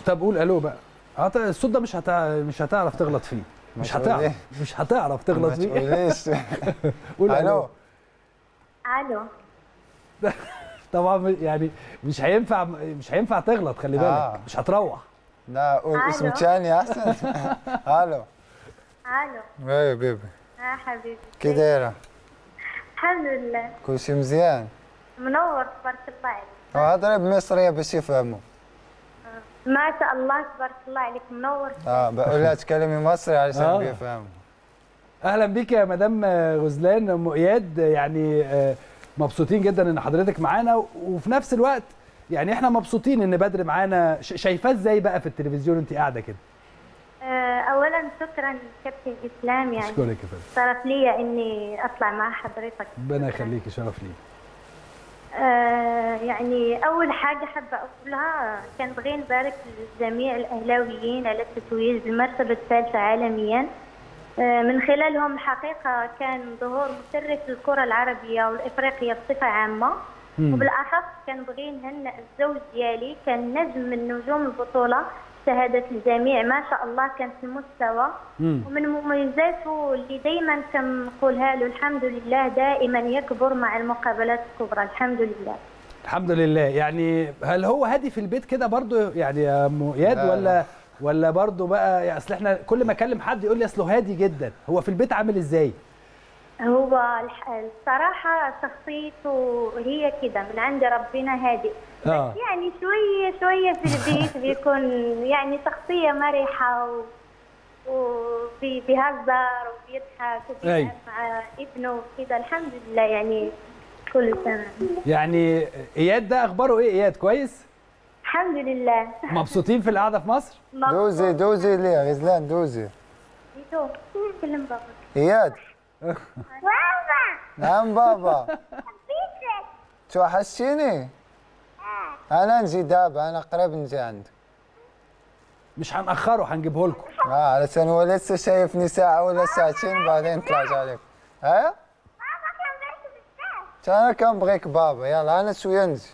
طب قول الو بقى هت- الصوت ده مش هتع... مش هتعرف تغلط فيه مش تقول هتعرف إيه؟ مش هتعرف تغلط ما فيه تقوليش قول الو الو طبعا م- يعني مش هينفع مش هينفع تغلط خلي بالك آه. مش هتروح لا قول ألو. اسم تاني احسن الو الو ايه بيبي اه حبيبي كي دايره الحمد لله كل شيء مزيان منور تبارك الله عليك وهضرب بمصريه باش يفهموا ما شاء الله تبارك الله عليك منور اه بقول لها تكلمي مصري علشان آه. بيفهموا اهلا بيك يا مدام غزلان ام اياد يعني آه، مبسوطين جدا ان حضرتك معانا وفي نفس الوقت يعني احنا مبسوطين ان بدر معانا ش- شايفاه ازاي بقى في التلفزيون انت قاعده كده آه، اولا شكرا كابتن اسلام يعني اشكرك يا فندم شرف لي اني اطلع مع حضرتك ربنا يخليكي شرف لي آه، يعني اول حاجه حابه اقولها كان بغي نبارك لجميع الاهلاويين على التتويج بالمرتبه الثالثه عالميا آه، من خلالهم الحقيقه كان ظهور مشرف للكره العربيه والافريقيه بصفه عامه مم. وبالاخص كان بغي نهنئ الزوج ديالي كان نجم من نجوم البطوله شهادة الجميع ما شاء الله كان في المستوى مم. ومن مميزاته اللي دائما كنقولها له الحمد لله دائما يكبر مع المقابلات الكبرى الحمد لله الحمد لله يعني هل هو هادي في البيت كده برضو يعني يا ام اياد لا، ولا لا. ولا برضو بقى يعني اصل احنا كل ما اكلم حد يقول لي اصله هادي جدا هو في البيت عامل ازاي هو الح- الصراحة شخصيته هي كده من عند ربنا هادئ اه يعني شوية شوية في البيت بيكون يعني شخصية مرحة و... وبيهزر وبيضحك أي. وبيلعب مع ابنه وكده الحمد لله يعني كل سنة يعني اياد ده اخباره ايه اياد كويس الحمد لله مبسوطين في القعده في مصر دوزي دوزي لي يا غزلان دوزي مبسوط. كلم بابا اياد بابا نعم بابا توحشتيني انا نجي دابا انا قريب نجي عندك مش هنأخره هنجيبه لكم اه علشان هو لسه شايفني ساعة ولا ساعتين بعدين طلعت عليك ها انا كنبغيك بابا يلا انا شوية نجي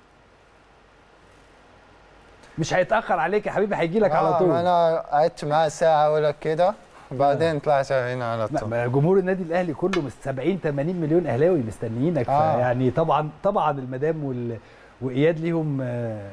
مش هيتأخر عليك يا حبيبي هيجي لك على آه طول ما انا قعدت معاه ساعة ولا كده بعدين طلعت هنا على لا، طول ما جمهور النادي الاهلي كله مس 70 80 مليون اهلاوي مستنيينك آه. يعني طبعا طبعا المدام وال... واياد ليهم آه،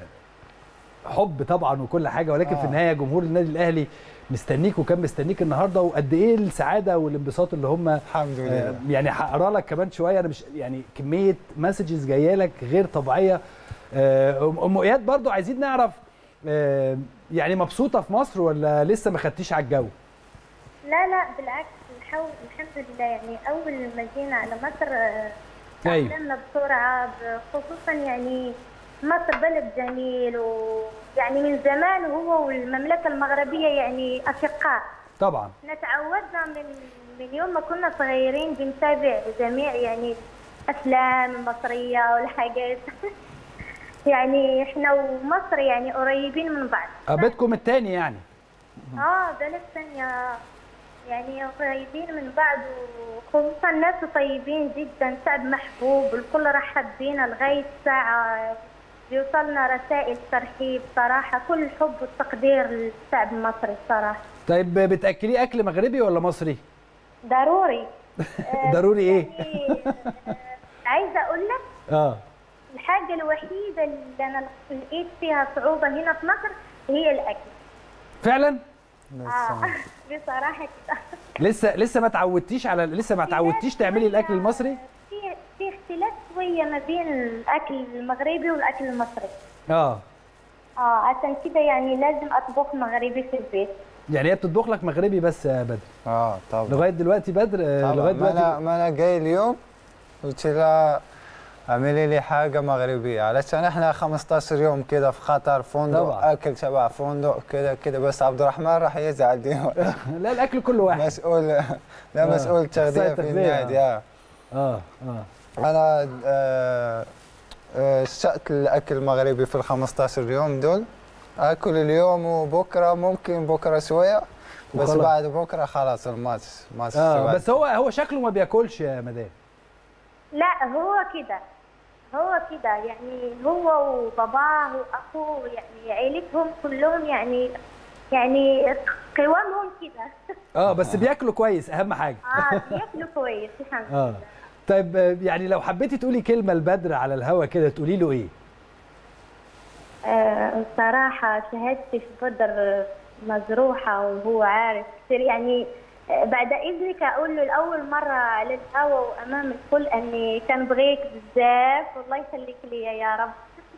حب طبعا وكل حاجه ولكن في آه. النهايه جمهور النادي الاهلي مستنيك وكان مستنيك النهارده وقد ايه السعاده والانبساط اللي هم الحمد آه، لله يعني هقرا لك كمان شويه انا مش يعني كميه مسجز جايه لك غير طبيعيه آه، ام أم اياد برضو عايزين نعرف آه، يعني مبسوطه في مصر ولا لسه ما خدتيش على الجو لا لا بالعكس الحو... الحمد لله يعني اول ما جينا على مصر آه، أيوة. تعلمنا بسرعه ب- خصوصا يعني مصر بلد جميل ويعني من زمان هو والمملكه المغربيه يعني اشقاء طبعا احنا تعودنا من من يوم ما كنا صغيرين بنتابع جميع يعني الافلام المصريه والحاجات يعني احنا ومصر يعني قريبين من بعض آه، بيتكم التاني يعني اه بلد ثانية يعني قريبين من بعض وخصوصا ناس طيبين جدا شعب محبوب الكل رحب بينا لغاية ساعة بيوصلنا رسائل ترحيب صراحة كل الحب والتقدير للشعب المصري الصراحة طيب بتاكليه اكل مغربي ولا مصري ضروري آه، ضروري ايه يعني، آه، عايزة أقول لك اه الحاجة الوحيدة اللي أنا لقيت فيها صعوبة هنا في مصر هي الأكل فعلا آه بصراحة كده لسه لسه ما تعودتيش على لسه ما تعودتيش تعملي الاكل المصري في في اختلاف شويه ما بين الاكل المغربي والاكل المصري اه اه عشان كده يعني لازم اطبخ مغربي في البيت يعني هي بتطبخ لك مغربي بس يا بدر اه طبعا لغايه دلوقتي بدر آه، طبعا لغايه ما انا دلوقتي ما انا جاي اليوم قلت لها اعملي لي حاجه مغربيه علشان احنا 15 يوم كده في خطر فندق طبعا. اكل تبع فندق كده كده بس عبد الرحمن راح يزعل دي لا الاكل كل واحد مسؤول لا آه. مسؤول تغذيه أخصائي في تغذية، النادي آه. اه اه انا آه، آه، اشتقت الاكل المغربي في ال 15 يوم دول اكل اليوم وبكره ممكن بكره شويه بس وخلاص. بعد بكره خلاص الماتش ماتش اه بعد. بس هو هو شكله ما بياكلش يا مدام لا هو كده هو كده يعني هو وباباه واخوه يعني عيلتهم كلهم يعني يعني قوامهم كده اه بس بياكلوا كويس اهم حاجه اه بياكلوا كويس الحمد اه لله طيب آه، يعني لو حبيتي تقولي كلمه لبدر على الهوا كده تقولي له ايه آه صراحة شهادتي في بدر مجروحة وهو عارف كثير يعني آه، بعد إذنك أقول له لأول مرة على الهوا وأمام الكل أني كان بغيك بزاف والله يخليك لي يا رب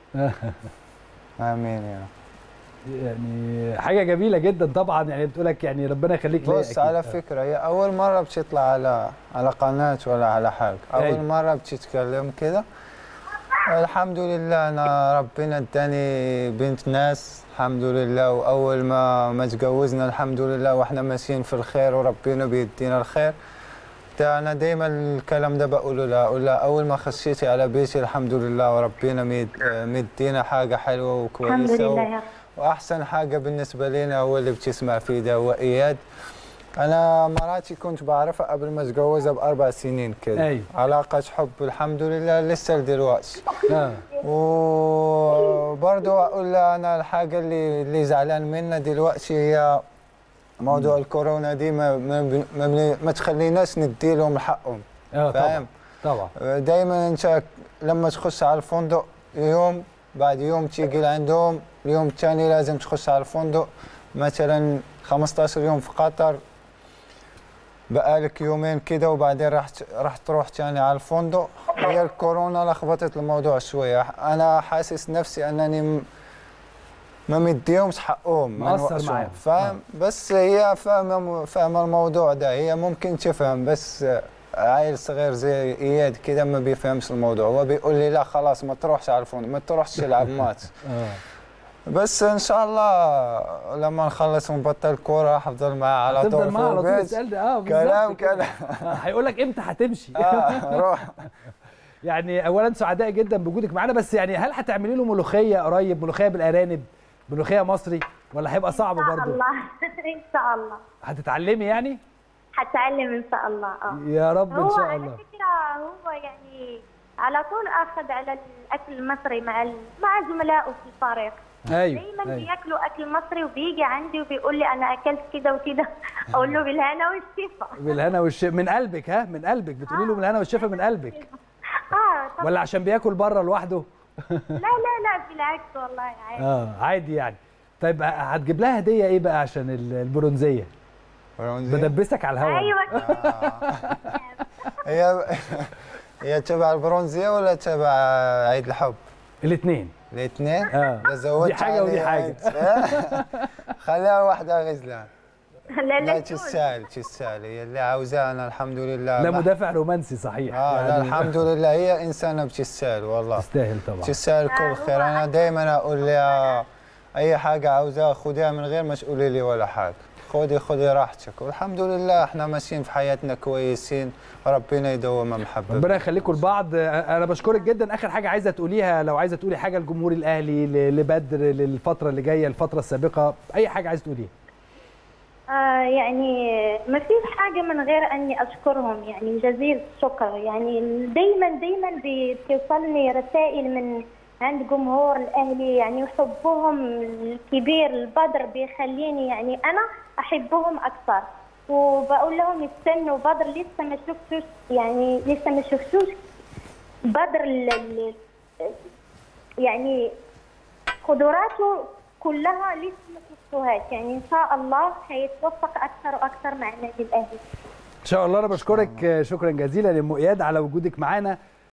امين يا رب. يعني حاجه جميله جدا طبعا يعني بتقولك يعني ربنا يخليك ليا بص أكيد. على آه. فكرة هي أول مرة بتطلع على على قناة ولا على حاجة أي. أول مرة بتتكلم كده الحمد لله أنا ربنا اداني بنت ناس الحمد لله وأول ما ما تجوزنا الحمد لله وإحنا ماشيين في الخير وربنا بيدينا الخير ده أنا دايما الكلام ده بقوله لها أقول لها أول ما خشيتي على بيتي الحمد لله وربنا مد- مدينا حاجة حلوة الحمد وكويسة لله و- يا رب واحسن حاجه بالنسبه لنا هو اللي بتسمع فيه ده هو اياد انا مراتي كنت بعرفها قبل ما اتجوزها باربع سنين كده أيوة. علاقه حب الحمد لله لسه دلوقتي اه وبرضه اقول لها انا الحاجه اللي اللي زعلان منها دلوقتي هي موضوع الكورونا دي ما ما, ما, ما, ما تخليناش ندي لهم حقهم اه طبعا فاهم طبعا دايما انت لما تخش على الفندق يوم بعد يوم تيجي لعندهم اليوم الثاني لازم تخش على الفندق مثلا 15 يوم في قطر بقالك يومين كده وبعدين راح راح تروح تاني على الفندق هي الكورونا لخبطت الموضوع شويه انا حاسس نفسي انني م- ما مديهمش حقهم ما مقصر نوقفش معاهم. فاهم بس هي فاهمه فاهمه الموضوع ده هي ممكن تفهم بس عيل صغير زي اياد كده ما بيفهمش الموضوع هو بيقول لي لا خلاص ما تروحش على الفندق ما تروحش تلعب ماتش اه بس ان شاء الله لما نخلص ونبطل كوره حفضل معاه على تفضل طول معاه على في طول البيت. تسالني اه بالظبط كلام كده. كلام آه، هيقول لك امتى هتمشي اه روح يعني اولا سعداء جدا بوجودك معانا بس يعني هل هتعملي له ملوخيه قريب ملوخيه بالارانب ملوخيه مصري ولا هيبقى صعب إن شاء برضه الله إن شاء الله هتتعلمي يعني حتعلم إن شاء الله اه يا رب ان هو شاء على الله فكرة هو يعني على طول أخذ على الأكل المصري مع ال- مع زملائه في الفريق ايوه دايما أيوة. بياكلوا أكل مصري وبيجي عندي وبيقول لي أنا أكلت كده وكده أقول له بالهنا والشفا بالهنا والشفا من قلبك ها من قلبك بتقولي له من الهنا والشفا من قلبك اه طب ولا عشان بياكل بره لوحده لا لا لا بالعكس والله عادي اه عادي يعني طيب ه- هتجيب لها هديه ايه بقى عشان ال- البرونزيه بدبسك على الهواء أيوة كده. هي هي تبع البرونزيه ولا تبع عيد الحب؟ الاثنين الاثنين؟ آه. ده زودت دي حاجة ودي عليها حاجة. أنت. خليها واحده غزلان لا لا لا تقول. تستاهل تستاهل هي اللي عاوزاها انا الحمد لله لا ما- مدافع رومانسي صحيح اه لا يعني الحمد لله هي انسانه بتستاهل والله تستاهل طبعا تستاهل آه، كل هو خير انا أكيد. دائما اقول لها اي حاجه عاوزاها خديها من غير ما تقولي لي ولا حاجه خدي خدي راحتك والحمد لله احنا ماشيين في حياتنا كويسين وربنا يدوم محبه ربنا يخليكم لبعض انا بشكرك جدا اخر حاجه عايزه تقوليها لو عايزه تقولي حاجه لجمهور الاهلي ل- لبدر للفتره اللي جايه الفتره السابقه اي حاجه عايزه تقوليها آه يعني ما فيش حاجة من غير أني أشكرهم يعني جزيل الشكر يعني دايما دايما بتوصلني رسائل من عند جمهور الأهلي يعني حبهم الكبير البدر بيخليني يعني أنا أحبهم أكثر وبقول لهم استنوا بدر لسه ما شفتوش يعني لسه ما شفتوش بدر ال- ال- يعني قدراته كلها لسه ما شفتوهاش يعني ان شاء الله هيتوفق اكثر واكثر مع النادي الاهلي ان شاء الله انا بشكرك شكرا جزيلا لام اياد على وجودك معانا